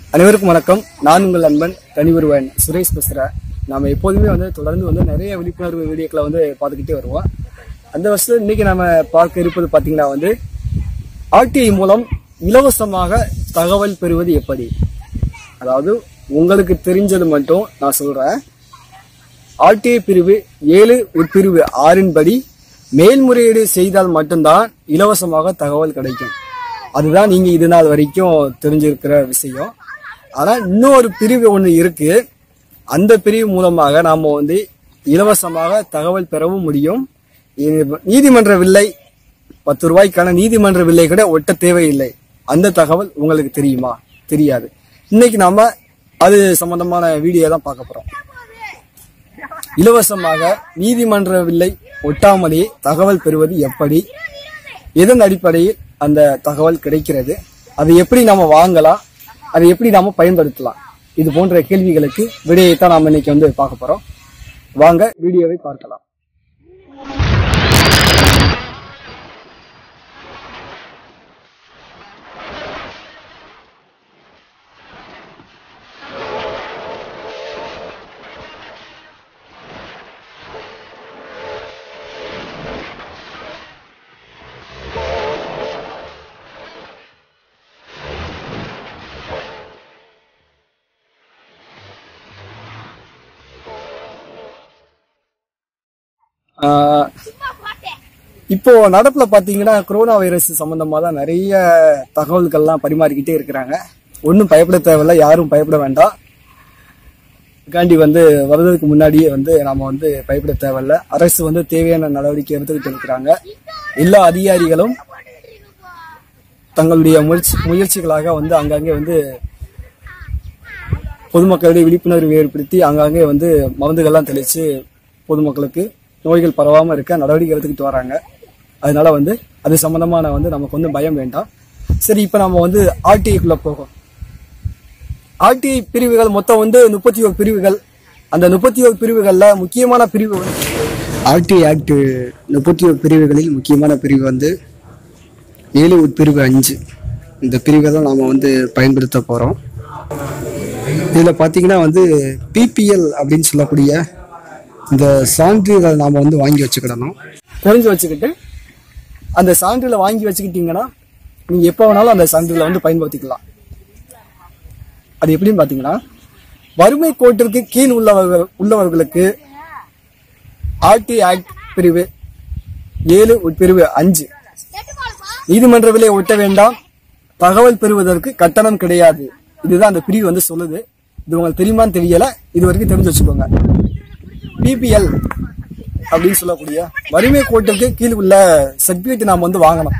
அனைவருக்கும் வணக்கம் நான் உங்கள் நண்பன் தனிவருவன் சுரேஷ் பேசுகிறேன் நாம எப்போதுமே வந்து தொடர்ந்து வந்து நிறைய விழிப்புணர்வு வீடியோக்களை வந்து பார்த்துக்கிட்டே வருவோம் அந்த வருஷத்துல இன்னைக்கு நாம பார்க்க இருப்பது பார்த்தீங்கன்னா வந்து ஆர்டிஐ மூலம் இலவசமாக தகவல் பெறுவது எப்படி அதாவது உங்களுக்கு தெரிஞ்சது மட்டும் நான் சொல்றேன் ஆர்டிஐ பிரிவு ஏழு உட்பிரிவு ஆறின் படி மேல்முறையீடு செய்தால் மட்டும்தான் இலவசமாக தகவல் கிடைக்கும் அதுதான் நீங்க இது நாள் வரைக்கும் தெரிஞ்சிருக்கிற விஷயம் ஆனா இன்னொரு பிரிவு ஒன்று இருக்கு அந்த பிரிவு மூலமாக நாம வந்து இலவசமாக தகவல் பெறவும் முடியும் இது நீதிமன்ற வில்லை பத்து ரூபாய்க்கான நீதிமன்ற வில்லை கூட ஒட்ட தேவையில்லை அந்த தகவல் உங்களுக்கு தெரியுமா தெரியாது இன்னைக்கு நாம அது சம்பந்தமான வீடியோ தான் பார்க்க போறோம் இலவசமாக நீதிமன்ற வில்லை ஒட்டாமலே தகவல் பெறுவது எப்படி எதன் அடிப்படையில் அந்த தகவல் கிடைக்கிறது அதை எப்படி நாம வாங்கலாம் அதை எப்படி நாம பயன்படுத்தலாம் இது போன்ற கேள்விகளுக்கு விடையைத்தான் நாம இன்னைக்கு வந்து பார்க்க போறோம் வாங்க வீடியோவை பார்க்கலாம் ஆஹ் இப்போ நடப்புல பாத்தீங்கன்னா கொரோனா வைரஸ் சம்பந்தமா தான் நிறைய தகவல்கள்லாம் பரிமாறிக்கிட்டே இருக்கிறாங்க ஒன்றும் பயப்பட தேவையில்ல யாரும் பயப்பட வேண்டாம் காண்டி வந்து வர்றதுக்கு முன்னாடியே வந்து நாம வந்து பயப்பட தேவையில்ல அரசு வந்து தேவையான நடவடிக்கை எடுத்துக்கிட்டு இருக்கிறாங்க எல்லா அதிகாரிகளும் தங்களுடைய முயற்சி முயற்சிகளாக வந்து அங்கங்கே வந்து பொதுமக்களிடையே விழிப்புணர்வு ஏற்படுத்தி அங்கங்கே வந்து மருந்துகள்லாம் தெளித்து பொதுமக்களுக்கு நோய்கள் பரவாமல் இருக்க நடவடிக்கை எடுத்துக்கிட்டு வராங்க அதனால வந்து அது சம்பந்தமான வந்து நமக்கு வந்து பயம் வேண்டாம் சரி இப்போ நம்ம வந்து ஆர்டிஐக்குள்ள போகும் ஆர்டிஐ பிரிவுகள் மொத்தம் வந்து முப்பத்தி ஒரு பிரிவுகள் அந்த முப்பத்தி ஒரு பிரிவுகள்ல முக்கியமான பிரிவு வந்து ஆர்டிஐ ஆக்ட் முப்பத்தி ஒரு பிரிவுகளில் முக்கியமான பிரிவு வந்து ஏழு உட்பிரிவு அஞ்சு இந்த பிரிவை தான் நாம் வந்து பயன்படுத்த போகிறோம் இதில் பார்த்தீங்கன்னா வந்து பிபிஎல் அப்படின்னு சொல்லக்கூடிய இந்த சான்றிதழ் நாம் வந்து வாங்கி வச்சுக்கிடணும் தெரிஞ்சு வச்சுக்கிட்டு அந்த சான்றிதழை வாங்கி வச்சுக்கிட்டீங்கன்னா நீங்கள் எப்போ வேணாலும் அந்த சான்றிதழை வந்து பயன்படுத்திக்கலாம் அது எப்படின்னு பார்த்தீங்கன்னா வறுமை கோட்டிற்கு கீழ் உள்ளவர்கள் உள்ளவர்களுக்கு ஆர்டி ஆக்ட் பிரிவு ஏழு உட்பிரிவு அஞ்சு நீதிமன்ற விலை ஒட்ட வேண்டாம் தகவல் பெறுவதற்கு கட்டணம் கிடையாது இதுதான் அந்த பிரிவு வந்து சொல்லுது இது உங்களுக்கு தெரியுமான்னு தெரியல இது வரைக்கும் தெரிஞ்சு வச்சுக்கோங்க பிபிஎல் அப்படின்னு சொல்லக்கூடிய வறுமை கோட்டுக்கு கீழ் உள்ள சர்டிபிகேட் நாம் வந்து வாங்கணும்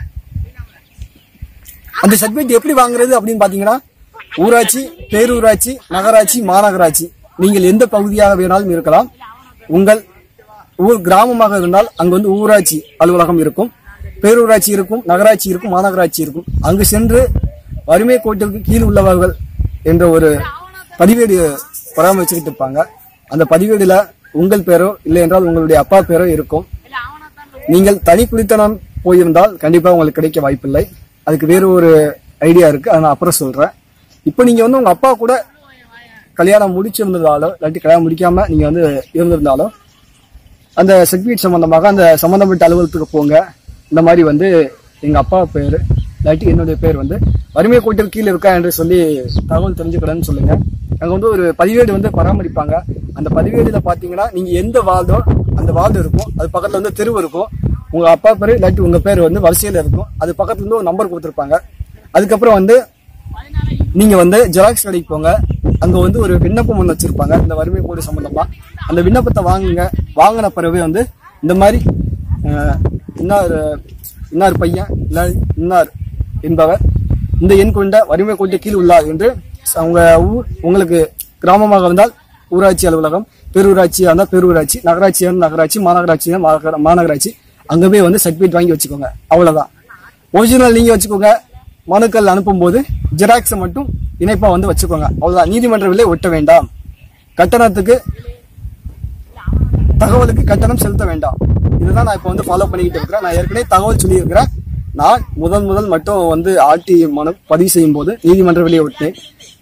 அந்த சர்டிபிகேட் எப்படி வாங்குறது அப்படின்னு பாத்தீங்கன்னா ஊராட்சி பேரூராட்சி நகராட்சி மாநகராட்சி நீங்கள் எந்த பகுதியாக வேணாலும் இருக்கலாம் உங்கள் ஊர் கிராமமாக இருந்தால் அங்கு வந்து ஊராட்சி அலுவலகம் இருக்கும் பேரூராட்சி இருக்கும் நகராட்சி இருக்கும் மாநகராட்சி இருக்கும் அங்கு சென்று வறுமை கோட்டிற்கு கீழ் உள்ளவர்கள் என்ற ஒரு பதிவேடு பராமரிச்சுக்கிட்டு இருப்பாங்க அந்த பதிவேடுல உங்கள் பேரோ இல்லை என்றால் உங்களுடைய அப்பா பேரோ இருக்கும் நீங்கள் தனி குடித்தனம் போயிருந்தால் கண்டிப்பா உங்களுக்கு கிடைக்க வாய்ப்பில்லை அதுக்கு வேறு ஒரு ஐடியா இருக்கு அதை நான் அப்புறம் சொல்றேன் இப்போ நீங்க வந்து உங்க அப்பா கூட கல்யாணம் முடிச்சிருந்ததாலோ இல்லாட்டி கல்யாணம் முடிக்காம நீங்க வந்து இருந்திருந்தாலோ அந்த சர்டிஃபிகேட் சம்பந்தமாக அந்த சம்பந்தப்பட்ட அலுவலகத்துக்கு போங்க இந்த மாதிரி வந்து எங்க அப்பா பேர் இல்லாட்டி என்னுடைய பேர் வந்து வறுமை கோட்டில் கீழே இருக்கா என்று சொல்லி தகவல் தெரிஞ்சுக்கிறேன்னு சொல்லுங்க அங்க வந்து ஒரு பதிவேடு வந்து பராமரிப்பாங்க அந்த பதிவேடுல பாத்தீங்கன்னா நீங்க எந்த வார்டோ அந்த வார்டு இருக்கும் அது பக்கத்துல வந்து தெருவு இருக்கும் உங்க அப்பா பேர் இல்லாட்டி உங்க பேர் வந்து வரிசையில இருக்கும் அது பக்கத்துல இருந்து ஒரு நம்பர் கொடுத்துருப்பாங்க அதுக்கப்புறம் வந்து நீங்க வந்து ஜெராக்ஸ் கடைக்கு போங்க அங்க வந்து ஒரு விண்ணப்பம் ஒன்று வச்சிருப்பாங்க இந்த வறுமை கோடு சம்பந்தமா அந்த விண்ணப்பத்தை வாங்குங்க வாங்கின பிறகு வந்து இந்த மாதிரி அஹ், இன்னார் இன்னார் பையன் இல்ல இன்னார் என்பவர் இந்த எண் கொண்ட வறுமை கோட்டு கீழ் உள்ளார் என்று அவங்க ஊர் உங்களுக்கு கிராமமாக இருந்தால் ஊராட்சி அலுவலகம் பேரூராட்சியாக இருந்தால் பேரூராட்சி நகராட்சியாக இருந்தால் நகராட்சி மாநகராட்சி மாநகர- மாநகராட்சி அங்கே போய் வந்து சர்டிஃபிகேட் வாங்கி வச்சுக்கோங்க அவ்வளவுதான் ஒரிஜினல் நீங்க வச்சுக்கோங்க மனுக்கள் அனுப்பும்போது ஜெராக்ஸை மட்டும் இணைப்பா வந்து வச்சுக்கோங்க அவ்வளவுதான் நீதிமன்ற விலை ஒட்ட வேண்டாம் கட்டணத்துக்கு தகவலுக்கு கட்டணம் செலுத்த வேண்டாம் இதுதான் நான் இப்போ வந்து ஃபாலோ பண்ணிக்கிட்டு இருக்கிறேன் நான் ஏற்கனவே தகவல் சொல்லியிருக்கிறேன் நான் முதல் முதல் மட்டும் வந்து ஆர்டி மனு பதிவு செய்யும் போது நீதிமன்ற வெளியே விட்டேன்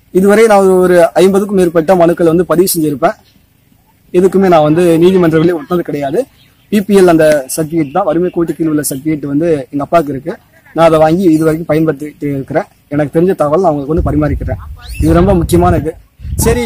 இதுவரை நான் ஒரு ஐம்பதுக்கும் மேற்பட்ட மனுக்கள் வந்து பதிவு செஞ்சிருப்பேன் எதுக்குமே நான் வந்து நீதிமன்றங்களே ஒட்டினது கிடையாது பிபிஎல் அந்த சர்டிஃபிகேட் தான் வறுமை கோட்டு கீழ் உள்ள சர்டிஃபிகேட் வந்து எங்க அப்பாவுக்கு இருக்கு நான் அதை வாங்கி இது வரைக்கும் பயன்படுத்திட்டு இருக்கிறேன் எனக்கு தெரிஞ்ச தகவல் நான் உங்களுக்கு வந்து பரிமாறிக்கிறேன் இது ரொம்ப முக்கியமானது சரி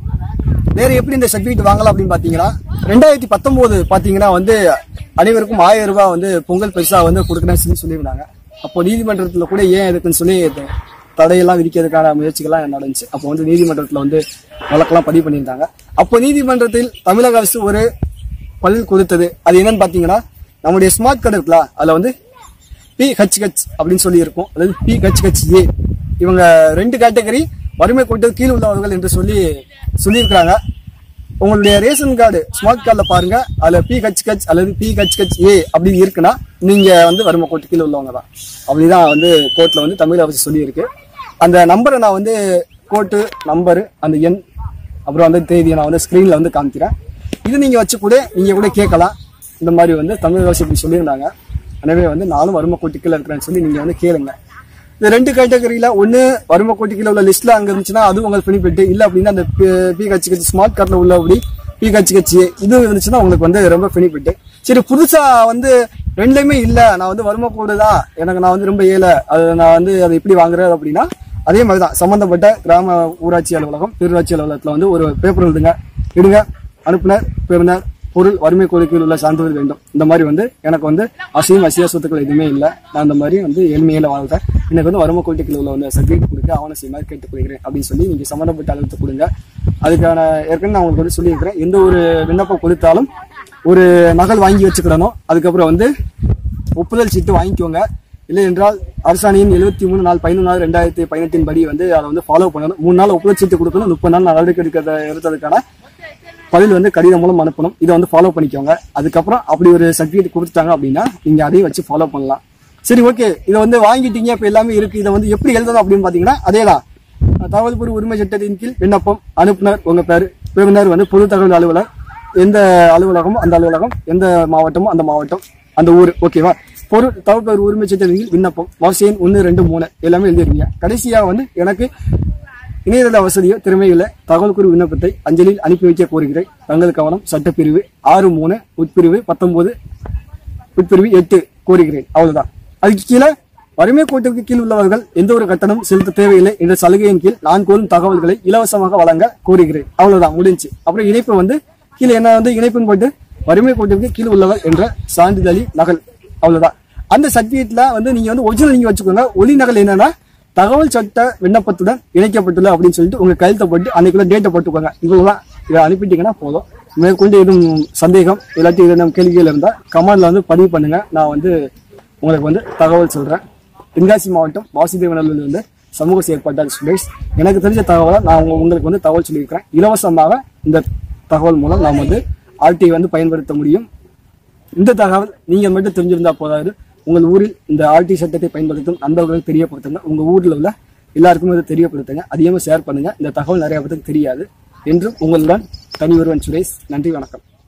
வேற எப்படி இந்த சர்டிஃபிகேட் வாங்கலாம் அப்படின்னு பாத்தீங்கன்னா ரெண்டாயிரத்தி பத்தொன்பது பாத்தீங்கன்னா வந்து அனைவருக்கும் ஆயிரம் ரூபாய் வந்து பொங்கல் பரிசா வந்து கொடுக்குறேன்னு சொல்லி சொல்லியிருந்தாங்க அப்போ நீதிமன்றத்துல கூட ஏன் இருக்குன்னு சொல்லி த- தடையெல்லாம் விதிக்கிறதுக்கான முயற்சிகள்லாம் நடந்துச்சு அப்போ வந்து நீதிமன்றத்துல வந்து வழக்கெல்லாம் பதிவு பண்ணியிருந்தாங்க அப்போ நீதிமன்றத்தில் தமிழக அரசு ஒரு பதில் கொடுத்தது அது என்னன்னு பாத்தீங்கன்னா நம்முடைய ஸ்மார்ட் கார்டு இருக்குல்ல அதுல வந்து பி ஹச் ஹச் அப்படின்னு சொல்லி இருக்கும் அதாவது பி ஹச் ஹச் ஏ இவங்க ரெண்டு கேட்டகரி வறுமை கோட்டு கீழ் உள்ளவர்கள் என்று சொல்லி சொல்லியிருக்கிறாங்க உங்களுடைய ரேஷன் கார்டு ஸ்மார்ட் கார்டில் பாருங்க அதுல பி ஹச் ஹச் அல்லது பி ஹச் ஹச் ஏ அப்படி இருக்குன்னா நீங்க வந்து வறுமை கோட்டு கீழ் உள்ளவங்க தான் அப்படிதான் வந்து கோர்ட்ல வந்து தமிழ் அரசு சொல்லியிருக்கு அந்த நம்பரை நான் வந்து கோர்ட்டு நம்பரு அந்த எண் அப்புறம் வந்து தேதியை நான் வந்து ஸ்க்ரீனில் வந்து காமிக்கிறேன் இது நீங்கள் வச்சு கூட நீங்கள் கூட கேட்கலாம் இந்த மாதிரி வந்து தமிழ் அரசு இப்படி சொல்லியிருந்தாங்க எனவே வந்து நானும் வறுமை கோட்டிக்கீழ இருக்கிறேன்னு சொல்லி நீங்கள் வந்து கேளுங்க இந்த ரெண்டு கேட்டகரியில ஒன்று வறுமை கோட்டிக்கீழ உள்ள லிஸ்ட்ல அங்கே இருந்துச்சுன்னா அது உங்களுக்கு பெனிஃபிட் இல்லை அப்படின்னா அந்த பி கட்சி கட்சி ஸ்மார்ட் கார்டில் உள்ள அப்படி பி கட்சி கட்சி இது இருந்துச்சுன்னா உங்களுக்கு வந்து ரொம்ப பெனிஃபிட் சரி புதுசா வந்து ரெண்டுலையுமே இல்லை நான் வந்து வறுமை கோடு தான் எனக்கு நான் வந்து ரொம்ப ஏழை அது நான் வந்து அதை எப்படி வாங்குறது அப்படின்னா அதே மாதிரி தான் சம்பந்தப்பட்ட கிராம ஊராட்சி அலுவலகம் பேரூராட்சி அலுவலகத்தில் வந்து ஒரு பேப்பர் எழுதுங்க இடுங்க அனுப்புனர் பெறுநர் பொருள் வறுமை கோரிக்கையில் உள்ள சான்றிதழ் வேண்டும் இந்த மாதிரி வந்து எனக்கு வந்து அசையும் அசையா சொத்துக்கள் எதுவுமே இல்லை நான் அந்த மாதிரி வந்து ஏழ்மையில வாழ்றேன் எனக்கு வந்து வறுமை கோரிக்கையில் உள்ள வந்து சர்டிஃபிகேட் கொடுக்க ஆவண செய்யுமாறு கேட்டுக்கொள்கிறேன் அப்படின்னு சொல்லி நீங்க சம்பந்தப்பட்ட அலுவலகத்தை கொடுங்க அதுக்கான ஏற்கனவே நான் உங்களுக்கு வந்து சொல்லியிருக்கிறேன் எந்த ஒரு விண்ணப்பம் கொடுத்தாலும் ஒரு நகல் வாங்கி வச்சுக்கிடணும் அதுக்கப்புறம் வந்து ஒப்புதல் சீட்டு வாங்கிக்கோங்க இல்லை என்றால் அரசாணையின் எழுபத்தி மூணு நாள் பதினொன்று நாள் ரெண்டாயிரத்தி பதினெட்டின் படி வந்து அதை வந்து ஃபாலோ பண்ணணும் மூணு நாள் ஒப்புதல் சீட்டு கொடுக்கணும் முப்பது நாள் நடவடிக்கை எடுக்கிறத எடுத்ததுக்கான பதில் வந்து கடிதம் மூலம் அனுப்பணும் இதை வந்து ஃபாலோ பண்ணிக்கோங்க அதுக்கப்புறம் அப்படி ஒரு சர்டிஃபிகேட் கொடுத்துட்டாங்க அப்படின்னா நீங்க அதையும் வச்சு ஃபாலோ பண்ணலாம் சரி ஓகே இதை வந்து வாங்கிட்டீங்க இப்போ எல்லாமே இருக்கு இதை வந்து எப்படி எழுதணும் அப்படின்னு பாத்தீங்கன்னா அதேதான் தகவல் பொருள் உரிமை சட்டத்தின் கீழ் விண்ணப்பம் அனுப்புனர் உங்க பேரு பெறுநர் வந்து பொது தகவல் அலுவலர் எந்த அலுவலகமோ அந்த அலுவலகம் எந்த மாவட்டமோ அந்த மாவட்டம் அந்த ஊர் ஓகேவா பொருள் தகவல் உரிமை சட்டத்தின் கீழ் விண்ணப்பம் வரிசை எண் ஒன்று ரெண்டு மூணு எல்லாமே எழுதிருக்கீங்க கடைசியா வந்து எனக்கு இணையதள வசதியோ திறமையுள்ள தகவல் குறி விண்ணப்பத்தை அஞ்சலில் அனுப்பி வைக்க கோருகிறேன் தங்கள் கவனம் சட்டப்பிரிவு ஆறு மூணு உட்பிரிவு பத்தொன்பது உட்பிரிவு எட்டு கோருகிறேன் அவ்வளவுதான் அதுக்கு கீழே வறுமை கோட்டிற்கு கீழ் உள்ளவர்கள் எந்த ஒரு கட்டணம் செலுத்த தேவையில்லை என்ற சலுகையின் கீழ் நான் கோரும் தகவல்களை இலவசமாக வழங்க கோருகிறேன் அவ்வளவுதான் முடிஞ்சு அப்புறம் இணைப்பு வந்து கீழே என்ன வந்து இணைப்புன்னு போட்டு வறுமை கோட்டிற்கு கீழ் உள்ளவர் என்ற சான்றிதழி நகல் அவ்வளவுதான் அந்த சர்டிபிகேட்ல வந்து நீங்க வந்து ஒரிஜினல் நீங்க வச்சுக்கோங்க ஒளி நகல் என்னன்னா தகவல் சட்ட விண்ணப்பத்துடன் இணைக்கப்பட்டுள்ள அப்படின்னு சொல்லிட்டு உங்க கையெழுத்த போட்டு அன்னைக்குள்ள டேட்டை போட்டுக்கோங்க இவ்வளவுதான் இதை அனுப்பிட்டீங்கன்னா போதும் மேற்கொண்டு எதுவும் சந்தேகம் இல்லாட்டி எதுவும் கேள்விகள் இருந்தால் கமெண்ட்ல வந்து பதிவு பண்ணுங்க நான் வந்து உங்களுக்கு வந்து தகவல் சொல்றேன் தென்காசி மாவட்டம் வாசுதேவனூர்ல இருந்து சமூக செயற்பாட்டாளர் சுரேஷ் எனக்கு தெரிஞ்ச தகவலை நான் உங்க- உங்களுக்கு வந்து தகவல் சொல்லியிருக்கிறேன் இலவசமாக இந்த தகவல் மூலம் நாம் வந்து ஆர்டிஐ வந்து பயன்படுத்த முடியும் இந்த தகவல் நீங்க மட்டும் தெரிஞ்சிருந்தா போதாது உங்கள் ஊரில் இந்த ஆர்டி சட்டத்தை பயன்படுத்தும் நண்பர்களுக்கு தெரியப்படுத்துங்க உங்க ஊர்ல உள்ள எல்லாருக்கும் இதை தெரியப்படுத்துங்க அதிகமாக ஷேர் பண்ணுங்க இந்த தகவல் நிறைய பேருக்கு தெரியாது என்றும் உங்களுடன் தனி ஒருவன் சுரேஷ் நன்றி வணக்கம்